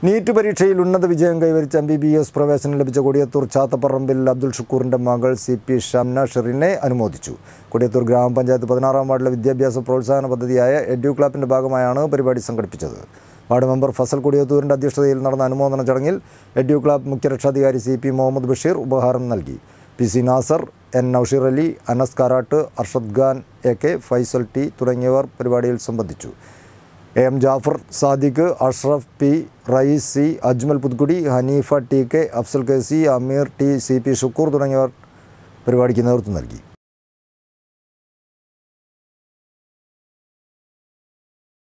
NEET പരീക്ഷയിൽ ഉന്നത വിജയം കൈവരിച്ച എം ബി ബി എസ് പ്രവേശനം ലഭിച്ച കൊടിയത്തൂർ ചാത്തപ്പറമ്പിൽ അബ്ദുൾ ഷുക്കൂറിൻ്റെ മകൾ സി പി ഷംന ഷെറിനെ അനുമോദിച്ചു കൊടിയത്തൂർ ഗ്രാമപഞ്ചായത്ത് പതിനാറാം വാർഡിലെ വിദ്യാഭ്യാസ പ്രോത്സാഹന പദ്ധതിയായ എഡ്യൂ ക്ലാപ്പിൻ്റെ ഭാഗമായാണ് പരിപാടി സംഘടിപ്പിച്ചത് വാർഡ് മെമ്പർ ഫസൽ കൊടിയത്തൂരിൻ്റെ അധ്യക്ഷതയിൽ നടന്ന അനുമോദന ചടങ്ങിൽ എഡ്യൂ ക്ലാബ് മുഖ്യരക്ഷാധികാരി സി പി മുഹമ്മദ് ബഷീർ ഉപഹാരം നൽകി P C Nasar N Nausheer Ali Anas Karat Arshad Khan A K Faisal T തുടങ്ങിയവർ പരിപാടിയിൽ സംബന്ധിച്ചു A M Jafar Sadiq Ashraf P Rayees C Ajmal Puthukkudi Hanifa T K Afsal K C Ameer T C P Shukkoor തുടങ്ങിയവർ പരിപാടിക്ക് നേതൃത്വം നൽകി